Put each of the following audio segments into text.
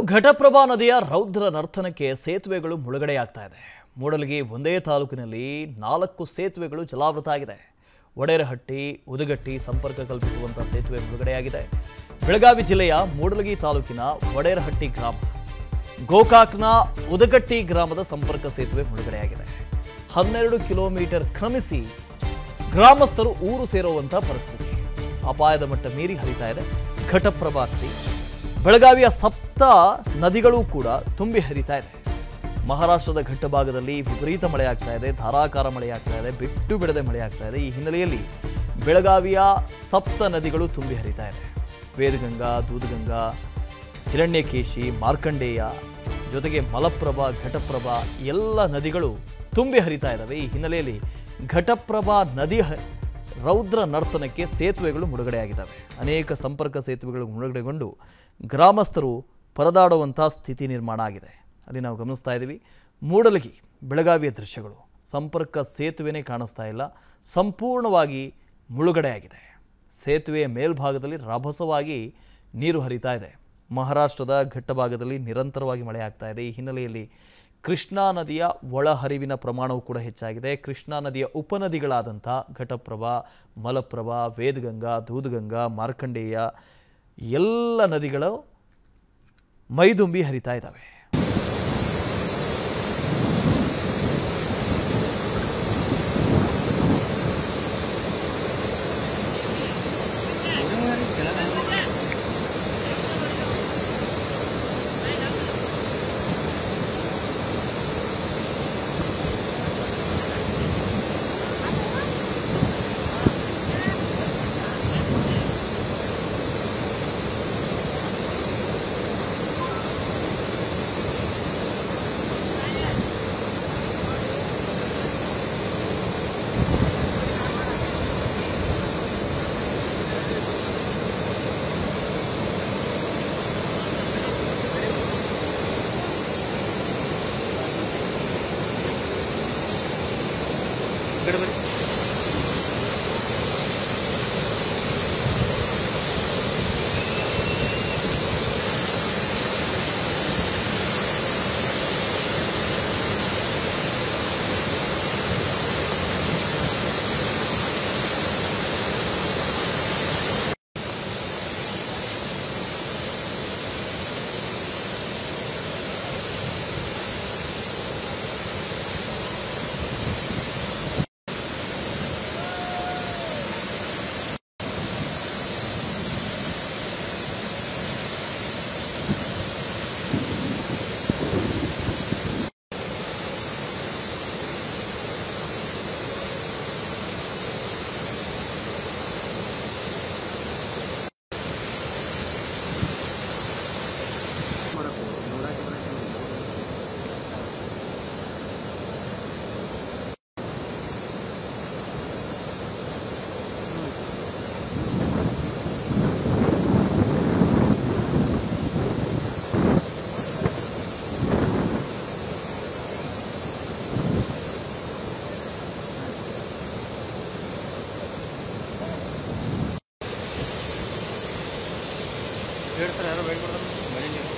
ಘಟಪ್ರಭಾ ನದಿಯ ರೌದ್ರ ನರ್ತನಕ್ಕೆ ಸೇತುವೆಗಳು ಮುಳುಗಡೆಯಾಗ್ತಾ ಇದೆ ಮೂಡಲಗಿ ಒಂದೇ ತಾಲೂಕಿನಲ್ಲಿ ನಾಲ್ಕು ಸೇತುವೆಗಳು ಜಲಾವೃತ ಆಗಿದೆ ಒಡೇರಹಟ್ಟಿ ಉದಗಟ್ಟಿ ಸಂಪರ್ಕ ಕಲ್ಪಿಸುವಂತಹ ಸೇತುವೆ ಮುಳುಗಡೆಯಾಗಿದೆ ಬೆಳಗಾವಿ ಜಿಲ್ಲೆಯ ಮೂಡಲಗಿ ತಾಲೂಕಿನ ಒಡೇರಹಟ್ಟಿ ಗ್ರಾಮ ಗೋಕಾಕ್ನ ಉದಗಟ್ಟಿ ಗ್ರಾಮದ ಸಂಪರ್ಕ ಸೇತುವೆ ಮುಳುಗಡೆಯಾಗಿದೆ ಹನ್ನೆರಡು ಕಿಲೋಮೀಟರ್ ಕ್ರಮಿಸಿ ಗ್ರಾಮಸ್ಥರು ಊರು ಸೇರುವಂತ ಪರಿಸ್ಥಿತಿ ಅಪಾಯದ ಮಟ್ಟ ಮೀರಿ ಹರಿತಾ ಇದೆ ಘಟಪ್ರಭಾ ನದಿ ಬೆಳಗಾವಿಯ ಸಪ್ತ ನದಿಗಳು ಕೂಡ ತುಂಬಿ ಹರಿತಾ ಇದೆ ಮಹಾರಾಷ್ಟ್ರದ ಘಟ್ಟ ಭಾಗದಲ್ಲಿ ವಿಪರೀತ ಮಳೆಯಾಗ್ತಾ ಇದೆ ಧಾರಾಕಾರ ಮಳೆಯಾಗ್ತಾ ಇದೆ ಬಿಟ್ಟು ಬಿಡದೆ ಮಳೆಯಾಗ್ತಾ ಇದೆ ಈ ಹಿನ್ನೆಲೆಯಲ್ಲಿ ಬೆಳಗಾವಿಯ ಸಪ್ತ ನದಿಗಳು ತುಂಬಿ ಹರಿತಾ ಇದೆ ವೇದಗಂಗಾ ದೂದಗಂಗಾ ಹಿರಣ್ಯಕೇಶಿ ಮಾರ್ಕಂಡೇಯ ಜೊತೆಗೆ ಮಲಪ್ರಭಾ ಘಟಪ್ರಭಾ ಎಲ್ಲ ನದಿಗಳು ತುಂಬಿ ಹರಿತಾ ಇದ್ದಾವೆ ಈ ಹಿನ್ನೆಲೆಯಲ್ಲಿ ಘಟಪ್ರಭಾ ನದಿ ಹ- ರೌದ್ರ ನರ್ತನಕ್ಕೆ ಸೇತುವೆಗಳು ಮುಳುಗಡೆಯಾಗಿದ್ದಾವೆ ಅನೇಕ ಸಂಪರ್ಕ ಸೇತುವೆಗಳು ಮುಳುಗಡೆಗೊಂಡು ಗ್ರಾಮಸ್ಥರು ಪರದಾಡುವಂಥ ಸ್ಥಿತಿ ನಿರ್ಮಾಣ ಆಗಿದೆ ಅಲ್ಲಿ ನಾವು ಗಮನಿಸ್ತಾ ಇದ್ದೀವಿ ಮೂಡಲಗಿ ಬೆಳಗಾವಿಯ ದೃಶ್ಯಗಳು ಸಂಪರ್ಕ ಸೇತುವೆನೇ ಕಾಣಿಸ್ತಾ ಇಲ್ಲ ಸಂಪೂರ್ಣವಾಗಿ ಮುಳುಗಡೆಯಾಗಿದೆ ಸೇತುವೆಯ ಮೇಲ್ಭಾಗದಲ್ಲಿ ರಭಸವಾಗಿ ನೀರು ಹರಿತಾ ಇದೆ ಮಹಾರಾಷ್ಟ್ರದ ಘಟ್ಟಭಾಗದಲ್ಲಿ ನಿರಂತರವಾಗಿ ಮಳೆ ಆಗ್ತಾ ಇದೆ ಈ ಹಿನ್ನೆಲೆಯಲ್ಲಿ ಕೃಷ್ಣಾ ನದಿಯ ಒಳಹರಿವಿನ ಪ್ರಮಾಣವು ಕೂಡ ಹೆಚ್ಚಾಗಿದೆ ಕೃಷ್ಣಾ ನದಿಯ ಉಪನದಿಗಳಾದಂಥ ಘಟಪ್ರಭಾ ಮಲಪ್ರಭಾ ವೇದಗಂಗಾ ದೂದಗಂಗಾ ಮಾರ್ಕಂಡೇಯ ಎಲ್ಲ ನದಿಗಳು ಮೈದುಂಬಿ ಹರಿತಾ ಇದ್ದಾವೆ ಹೇಳ್ತಾರೆ ಯಾರೋ ಬೈಕ್ ಕೊಡ್ತಾರೆ ಮನೆ ನೀವು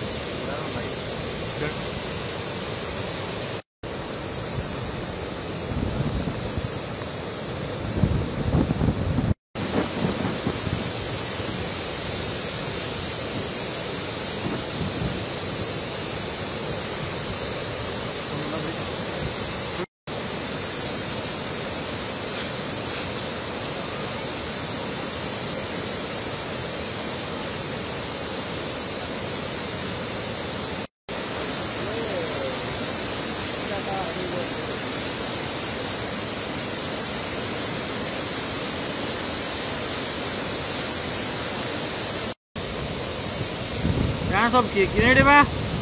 ಯಾಣ ಸ್ವಲ್ಪ ಕಿನೇಡಿ ಬಾ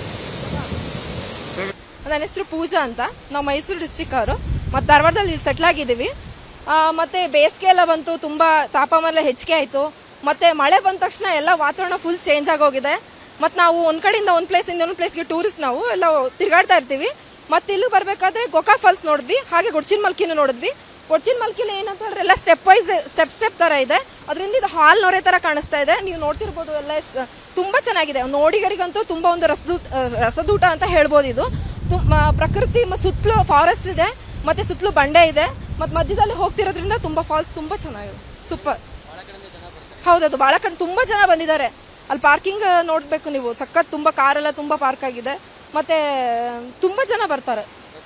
ನನ್ನ ಹೆಸರು ಪೂಜಾ ಅಂತ ನಾವು ಮೈಸೂರು ಡಿಸ್ಟಿಕ್ ಅವರು ಮತ್ತು ಧಾರವಾಡದಲ್ಲಿ ಸೆಟ್ಲ್ ಆಗಿದ್ದೀವಿ ಆ, ಮತ್ತೆ ಬೇಸಿಗೆ ಎಲ್ಲ ಬಂತು ತುಂಬ ತಾಪಮಾನ ಎಲ್ಲ ಹೆಚ್ಚಿಗೆ ಆಯಿತು ಮತ್ತೆ ಮಳೆ ಬಂದ ತಕ್ಷಣ ಎಲ್ಲ ವಾತಾವರಣ ಫುಲ್ ಚೇಂಜ್ ಆಗೋಗಿದೆ ಮತ್ತು ನಾವು ಒಂದು ಕಡೆಯಿಂದ ಒಂದು ಪ್ಲೇಸಿಂದ ಇನ್ನೊಂದು ಪ್ಲೇಸ್ಗೆ ಟೂರಿಸ್ಟ್ ನಾವು ಎಲ್ಲ ತಿರುಗಾಡ್ತಾ ಇರ್ತೀವಿ ಮತ್ತೆ ಇಲ್ಲಿ ಬರಬೇಕಾದ್ರೆ ಗೋಕಾ ಫಾಲ್ಸ್ ನೋಡಿದ್ವಿ ಹಾಗೆ ಗೊಡ್ಚಿನ ಮಲ್ಕಿನೂ ನೋಡಿದ್ವಿ ಕೊಚ್ಚಿನ ಮಲ್ಕಿಲಿ ಏನಂತ ಹೇಳಿದ್ರೆ ಎಲ್ಲ ಸ್ಟೆಪ್ ವೈಸ್ ಸ್ಟೆಪ್ ಸ್ಟೆಪ್ ತರ ಇದೆ ಅದರಿಂದ ಇದು ಹಾಲ್ ನೊರೆ ತರ ಕಾಣಿಸ್ತಾ ಇದೆ ನೀವು ನೋಡ್ತಿರ್ಬೋದು ಎಲ್ಲ ಎಷ್ಟ್- ತುಂಬಾ ಚೆನ್ನಾಗಿದೆ ನೋಡಿಗರಿಗಂತೂ ತುಂಬಾ ಒಂದು ರಸದೂತ ರಸದೂಟ ಅಂತ ಹೇಳ್ಬೋದು ಇದು ತುಂ- ಮ- ಪ್ರಕೃತಿ ಮ- ಸುತ್ತಲೂ ಫಾರೆಸ್ಟ್ ಇದೆ ಮತ್ತೆ ಸುತ್ತಲೂ ಬಂಡೆ ಇದೆ ಮತ್ತೆ ಮಧ್ಯದಲ್ಲಿ ಹೋಗ್ತಿರೋದ್ರಿಂದ ತುಂಬಾ ಫಾಲ್ಸ್ ತುಂಬಾ ಚೆನ್ನಾಗಿದೆ ಸೂಪರ್ ಹೌದೌದು ಬಹಳ ಕಡೆ ತುಂಬಾ ಜನ ಬಂದಿದ್ದಾರೆ ಅಲ್ಲಿ ಪಾರ್ಕಿಂಗ್ ನೋಡ್ಬೇಕು ನೀವು ಸಖತ್ ತುಂಬಾ ಕಾರೆಲ್ಲ ತುಂಬಾ ಪಾರ್ಕ್ ಆಗಿದೆ ಮತ್ತೆ ತುಂಬಾ ಜನ ಬರ್ತಾರೆ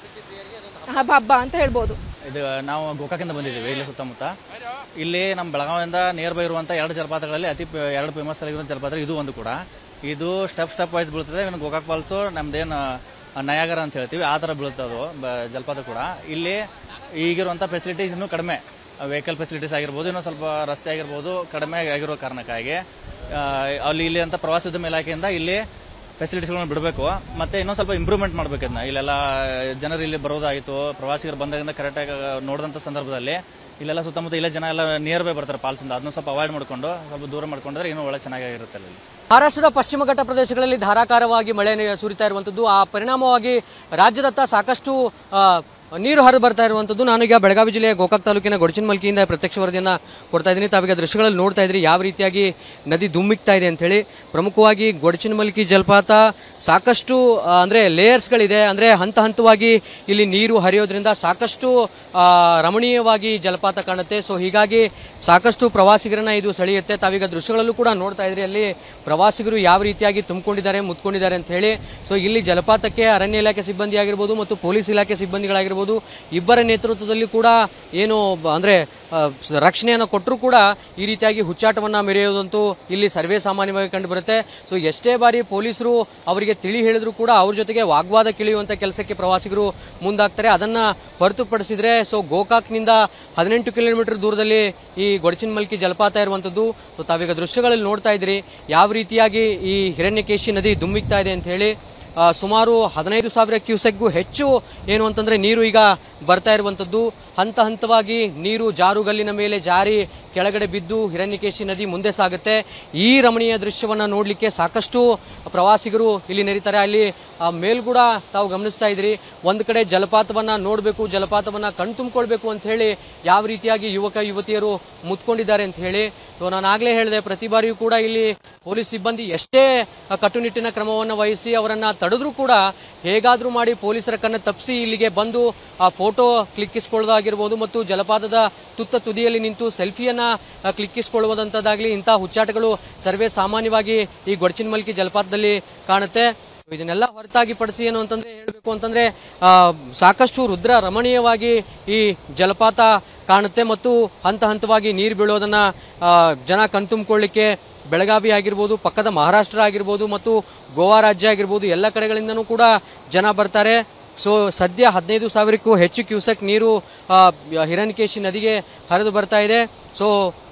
ಹಬ್ಬ ಹಬ್ಬ ಅಂತ ಹೇಳ್ಬೋದು ಇದು ನಾವು ಗೋಕಾಕಿಂದ ಬಂದಿದ್ದೀವಿ ಇಲ್ಲಿ ಸುತ್ತಮುತ್ತ ಇಲ್ಲಿ ನಮ್ಮ ಬೆಳಗಾವಿಯಿಂದ ನಿಯರ್ ಬೈ ಇರುವಂಥ ಎರಡು ಜಲಪಾತಗಳಲ್ಲಿ ಅತಿ ಪ- ಎರಡು ಫೇಮಸ್ ಆಗಿರೋ ಜಲಪಾತ ಇದು ಒಂದು ಕೂಡ ಇದು ಸ್ಟೆಪ್ ಸ್ಟೆಪ್ ವೈಸ್ ಬೀಳ್ತದೆ ಇನ್ನು ಗೋಕಾಕ್ ಫಾಲ್ಸು ನಮ್ದೇನು ನಯಾಗರ ಅಂತ ಹೇಳ್ತೀವಿ ಆ ಥರ ಬೀಳುತ್ತೆ ಅದು ಬ- ಜಲಪಾತ ಕೂಡ ಇಲ್ಲಿ ಈಗಿರುವಂಥ ಫೆಸಿಲಿಟೀಸ್ ಇನ್ನೂ ಕಡಿಮೆ ವೆಹಿಕಲ್ ಫೆಸಿಲಿಟೀಸ್ ಆಗಿರ್ಬೋದು ಇನ್ನೂ ಸ್ವಲ್ಪ ರಸ್ತೆ ಆಗಿರ್ಬೋದು ಕಡಿಮೆ ಆಗಿರೋ ಕಾರಣಕ್ಕಾಗಿ ಆ, ಅಲ್ಲಿ ಇಲ್ಲಿ ಅಂತ ಪ್ರವಾಸೋದ್ಯಮ ಇಲಾಖೆಯಿಂದ ಇಲ್ಲಿ ಫೆಸಿಲಿಟೀಸ್ಗಳನ್ನ ಬಿಡಬೇಕು ಮತ್ತೆ ಇನ್ನೊಂದು ಸ್ವಲ್ಪ ಇಂಪ್ರೂವ್ಮೆಂಟ್ ಮಾಡ್ಬೇಕು ಇದನ್ನ ಇಲ್ಲೆಲ್ಲ ಜನರು ಇಲ್ಲಿ ಬರೋದಾಯಿತು ಪ್ರವಾಸಿಗರು ಬಂದಾಗಿಂದ ಕರೆಕ್ಟಾಗಿ ನೋಡಿದಂಥ ಸಂದರ್ಭದಲ್ಲಿ ಇಲ್ಲೆಲ್ಲ ಸುತ್ತಮುತ್ತ ಇಲ್ಲೇ ಜನ ಎಲ್ಲ ನಿಯರ್ ಬೈ ಬರ್ತಾರೆ ಪಾಲ್ಸಿಂದ ಅದನ್ನ ಸ್ವಲ್ಪ ಅವಾಯ್ಡ್ ಮಾಡ್ಕೊಂಡು ಸ್ವಲ್ಪ ದೂರ ಮಾಡ್ಕೊಂಡ್ರೆ ಇನ್ನೂ ಒಳ್ಳೆ ಚೆನ್ನಾಗಿರುತ್ತೆ ಅಲ್ಲಿ ಮಹಾರಾಷ್ಟ್ರದ ಪಶ್ಚಿಮ ಘಟ್ಟ ಪ್ರದೇಶಗಳಲ್ಲಿ ಧಾರಾಕಾರವಾಗಿ ಮಳೆ ನೀ- ಸುರಿತಾ ಇರುವಂತದ್ದು ಆ ಪರಿಣಾಮವಾಗಿ ರಾಜ್ಯದತ್ತ ಸಾಕಷ್ಟು ಆ, ನೀರು ಹರಿದು ಬರ್ತಾ ಇರುವಂತದ್ದು ನಾನೀಗ ಬೆಳಗಾವಿ ಜಿಲ್ಲೆಯ ಗೋಕಾಕ್ ತಾಲೂಕಿನ ಗೊಡಚಿನಮಲ್ಕಿಯಿಂದ ಪ್ರತ್ಯಕ್ಷ ವರದಿಯನ್ನ ಕೊಡ್ತಾ ಇದ್ದೀನಿ ತಾವೀಗ ದೃಶ್ಯಗಳಲ್ಲಿ ನೋಡ್ತಾ ಇದ್ರಿ ಯಾವ ರೀತಿಯಾಗಿ ನದಿ ಧುಮ್ಮಿಕ್ತಾ ಇದೆ ಅಂತ ಹೇಳಿ ಪ್ರಮುಖವಾಗಿ ಗೊಡಚಿನಮಲ್ಕಿ ಜಲಪಾತ ಸಾಕಷ್ಟು ಆ, ಅಂದ್ರೆ ಲೇಯರ್ಸ್ಗಳಿದೆ ಅಂದ್ರೆ ಹಂತ ಹಂತವಾಗಿ ಇಲ್ಲಿ ನೀರು ಹರಿಯೋದ್ರಿಂದ ಸಾಕಷ್ಟು ಆ, ರಮಣೀಯವಾಗಿ ಜಲಪಾತ ಕಾಣುತ್ತೆ ಸೊ ಹೀಗಾಗಿ ಸಾಕಷ್ಟು ಪ್ರವಾಸಿಗರನ್ನ ಇದು ಸೆಳೆಯುತ್ತೆ ತಾವೀಗ ದೃಶ್ಯಗಳಲ್ಲೂ ಕೂಡ ನೋಡ್ತಾ ಇದ್ರಿ ಅಲ್ಲಿ ಪ್ರವಾಸಿಗರು ಯಾವ ರೀತಿಯಾಗಿ ತುಂಬಿಕೊಂಡಿದ್ದಾರೆ ಮುತ್ಕೊಂಡಿದ್ದಾರೆ ಅಂತ ಹೇಳಿ ಸೊ ಇಲ್ಲಿ ಜಲಪಾತಕ್ಕೆ ಅರಣ್ಯ ಇಲಾಖೆ ಸಿಬ್ಬಂದಿ ಆಗಿರ್ಬೋದು ಮತ್ತು ಪೊಲೀಸ್ ಇಲಾಖೆ ಸಿಬ್ಬಂದಿಗಳಾಗಿರ್ಬೋದು ಇಬ್ಬರ ನೇತೃತ್ವದಲ್ಲಿ ಕೂಡ ಏನು ಬ- ಅಂದ್ರೆ ಆ, ಸ- ರಕ್ಷಣೆಯನ್ನು ಕೊಟ್ಟರು ಕೂಡ ಈ ರೀತಿಯಾಗಿ ಹುಚ್ಚಾಟವನ್ನ ಮೆರೆಯೋದಂತೂ ಇಲ್ಲಿ ಸರ್ವೇ ಸಾಮಾನ್ಯವಾಗಿ ಕಂಡು ಬರುತ್ತೆ ಸೊ ಎಷ್ಟೇ ಬಾರಿ ಪೊಲೀಸರು ಅವರಿಗೆ ತಿಳಿ ಹೇಳಿದ್ರು ಕೂಡ ಅವ್ರ ಜೊತೆಗೆ ವಾಗ್ವಾದ ಕಿಳಿಯುವಂತ ಕೆಲಸಕ್ಕೆ ಪ್ರವಾಸಿಗರು ಮುಂದಾಗ್ತಾರೆ ಅದನ್ನ ಹೊರತುಪಡಿಸಿದ್ರೆ ಸೊ ಗೋಕಾಕ್ನಿಂದ ಹದಿನೆಂಟು ಕಿಲೋಮೀಟರ್ ದೂರದಲ್ಲಿ ಈ ಗೊಡಚಿನಮಲ್ಕಿ ಜಲಪಾತ ಇರುವಂತದ್ದು ಸೊ ತಾವೀಗ ದೃಶ್ಯಗಳಲ್ಲಿ ನೋಡ್ತಾ ಇದ್ರಿ ಯಾವ ರೀತಿಯಾಗಿ ಈ ಹಿರಣ್ಯಕೇಶಿ ನದಿ ಧುಮ್ಮಿಕ್ತಾ ಇದೆ ಅಂತ ಹೇಳಿ ಆ, ಸುಮಾರು ಹದಿನೈದು ಸಾವಿರ ಕ್ಯೂಸೆಕ್ಗೂ ಹೆಚ್ಚು ಏನು ಅಂತಂದ್ರೆ ನೀರು ಈಗ ಬರ್ತಾ ಇರುವಂತದ್ದು ಹಂತ ಹಂತವಾಗಿ ನೀರು ಜಾರುಗಲ್ಲಿನ ಮೇಲೆ ಜಾರಿ ಕೆಳಗಡೆ ಬಿದ್ದು ಹಿರಣ್ಯಕೇಶಿ ನದಿ ಮುಂದೆ ಸಾಗುತ್ತೆ ಈ ರಮಣೀಯ ದೃಶ್ಯವನ್ನ ನೋಡ್ಲಿಕ್ಕೆ ಸಾಕಷ್ಟು ಪ್ರವಾಸಿಗರು ಇಲ್ಲಿ ನೆರೀತಾರೆ ಅಲ್ಲಿ ಆ, ಮೇಲ್ಗೂಡ ತಾವು ಗಮನಿಸ್ತಾ ಇದ್ರಿ ಒಂದ್ ಕಡೆ ಜಲಪಾತವನ್ನ ನೋಡಬೇಕು ಜಲಪಾತವನ್ನ ಕಣ್ತುಂಬಿಕೊಳ್ಬೇಕು ಅಂತ ಹೇಳಿ ಯಾವ ರೀತಿಯಾಗಿ ಯುವಕ ಯುವತಿಯರು ಮುತ್ಕೊಂಡಿದ್ದಾರೆ ಅಂತ ಹೇಳಿ ಸೊ ನಾನು ಆಗ್ಲೇ ಹೇಳಿದೆ ಪ್ರತಿ ಬಾರಿಯೂ ಕೂಡ ಇಲ್ಲಿ ಪೊಲೀಸ್ ಸಿಬ್ಬಂದಿ ಎಷ್ಟೇ ಆ, ಕಟ್ಟುನಿಟ್ಟಿನ ಕ್ರಮವನ್ನು ವಹಿಸಿ ಅವರನ್ನ ತಡೆದ್ರೂ ಕೂಡ ಹೇಗಾದ್ರೂ ಮಾಡಿ ಪೊಲೀಸರ ಕನ್ನ ತಪ್ಪಿಸಿ ಇಲ್ಲಿಗೆ ಬಂದು ಆ ಫೋಟೋ ಕ್ಲಿಕ್ಕಿಸಿಕೊಳ್ಳೋದಾಗಿರ್ಬೋದು ಮತ್ತು ಜಲಪಾತದ ತುತ್ತ ತುದಿಯಲ್ಲಿ ನಿಂತು ಸೆಲ್ಫಿಯನ್ನ ಆ, ಕ್ಲಿಕ್ಕಿಸಿಕೊಳ್ಳುವುದಂತದ್ದಾಗ್ಲಿ ಇಂತಹ ಹುಚ್ಚಾಟಗಳು ಸರ್ವೇ ಸಾಮಾನ್ಯವಾಗಿ ಈ ಗೊಡಚಿನಮಲ್ಕಿ ಜಲಪಾತದಲ್ಲಿ ಕಾಣುತ್ತೆ ಇದನ್ನೆಲ್ಲ ಹೊರತಾಗಿ ಪಡಿಸಿ ಏನು ಅಂತಂದ್ರೆ ಹೇಳಬೇಕು ಅಂತಂದ್ರೆ ಆ, ಸಾಕಷ್ಟು ರುದ್ರ ರಮಣೀಯವಾಗಿ ಈ ಜಲಪಾತ ಕಾಣುತ್ತೆ ಮತ್ತು ಹಂತ ಹಂತವಾಗಿ ನೀರು ಬೀಳೋದನ್ನ ಆ, ಜನ ಕಣ್ತುಂಬಿಕೊಳ್ಳಿಕ್ಕೆ ಬೆಳಗಾವಿ ಆಗಿರ್ಬೋದು ಪಕ್ಕದ ಮಹಾರಾಷ್ಟ್ರ ಆಗಿರ್ಬೋದು ಮತ್ತು ಗೋವಾ ರಾಜ್ಯ ಆಗಿರ್ಬೋದು ಎಲ್ಲ ಕಡೆಗಳಿಂದನೂ ಕೂಡ ಜನ ಬರ್ತಾರೆ ಸೊ ಸದ್ಯ ಹದಿನೈದು ಸಾವಿರಕ್ಕೂ ಹೆಚ್ಚು ಕ್ಯೂಸೆಕ್ ನೀರು ಆ, ಹಿರಣ್ಯಕೇಶಿ ನದಿಗೆ ಹರಿದು ಬರ್ತಾ ಇದೆ ಸೊ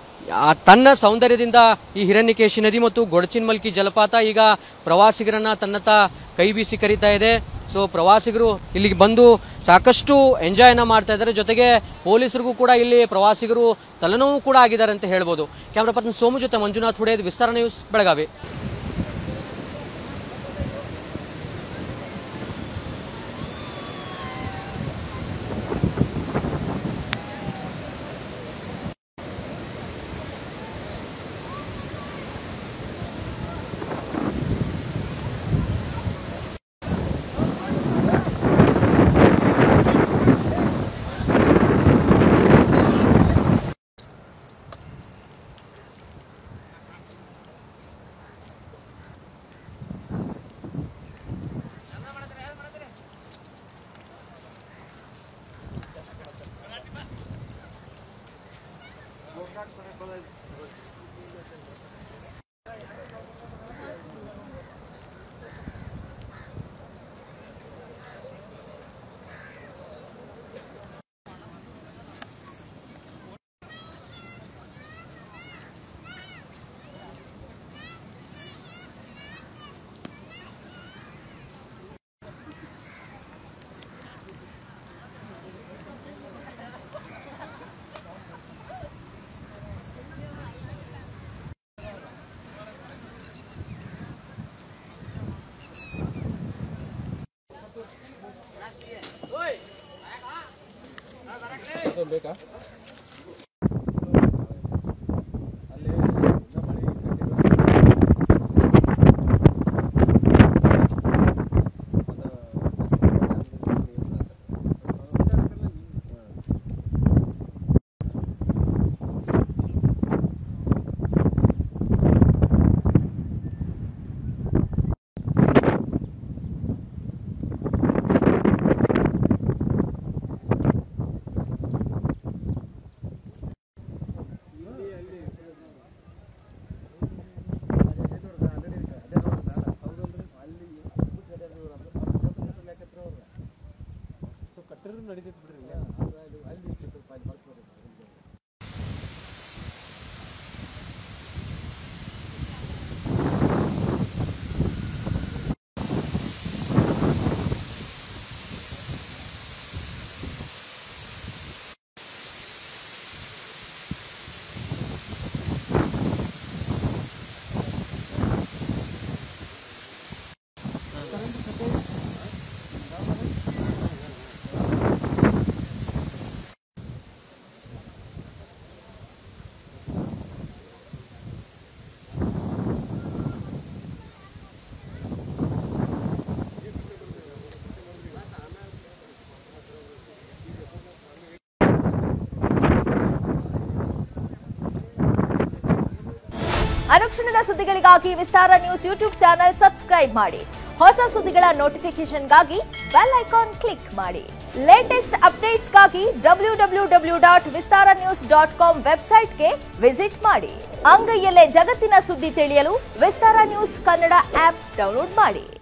ಆ ತನ್ನ ಸೌಂದರ್ಯದಿಂದ ಈ ಹಿರಣ್ಯಕೇಶಿ ನದಿ ಮತ್ತು ಗೊಡಚಿನ್ಮಲ್ಕಿ ಜಲಪಾತ ಈಗ ಪ್ರವಾಸಿಗರನ್ನ ತನ್ನತ್ತ ಕೈ ಬೀಸಿ ಕರೀತಾ ಇದೆ ಸೊ ಪ್ರವಾಸಿಗರು ಇಲ್ಲಿಗೆ ಬಂದು ಸಾಕಷ್ಟು ಎಂಜಾಯ್ನ ಮಾಡ್ತಾ ಇದ್ದಾರೆ ಜೊತೆಗೆ ಪೊಲೀಸರಿಗೂ ಕೂಡ ಇಲ್ಲಿ ಪ್ರವಾಸಿಗರು ತಲೆನೋವು ಕೂಡ ಆಗಿದ್ದಾರೆ ಅಂತ ಹೇಳ್ಬೋದು ಕ್ಯಾಮ್ರಾ ಪರ್ಸನ್ ಸೋಮು ಜೊತೆ ಮಂಜುನಾಥ್ ಹುಡೇದ್ ವಿಸ್ತಾರ ನ್ಯೂಸ್ ಬೆಳಗಾವಿ ಅನುಕ್ಷಣದ ಸುದ್ದಿಗಳಿಗಾಗಿ Vistara news YouTube channel subscribe ಮಾಡಿ ಹೊಸ ಸುದ್ದಿಗಳ ನೋಟಿಫಿಕೇಶನ್ಗಾಗಿ ಬೆಲ್ ಐಕಾನ್ ಕ್ಲಿಕ್ ಮಾಡಿ ಲೇಟೆಸ್ಟ್ ಅಪ್ಡೇಟ್ಸ್ಗಾಗಿ W W W dot Vistara news dot com ವೆಬ್ಸೈಟ್ಗೆ ವಿಸಿಟ್ ಮಾಡಿ ಅಂಗೈಯಲ್ಲೇ ಜಗತ್ತಿನ ಸುದ್ದಿ ತಿಳಿಯಲು Vistara news Kannada app download ಮಾಡಿ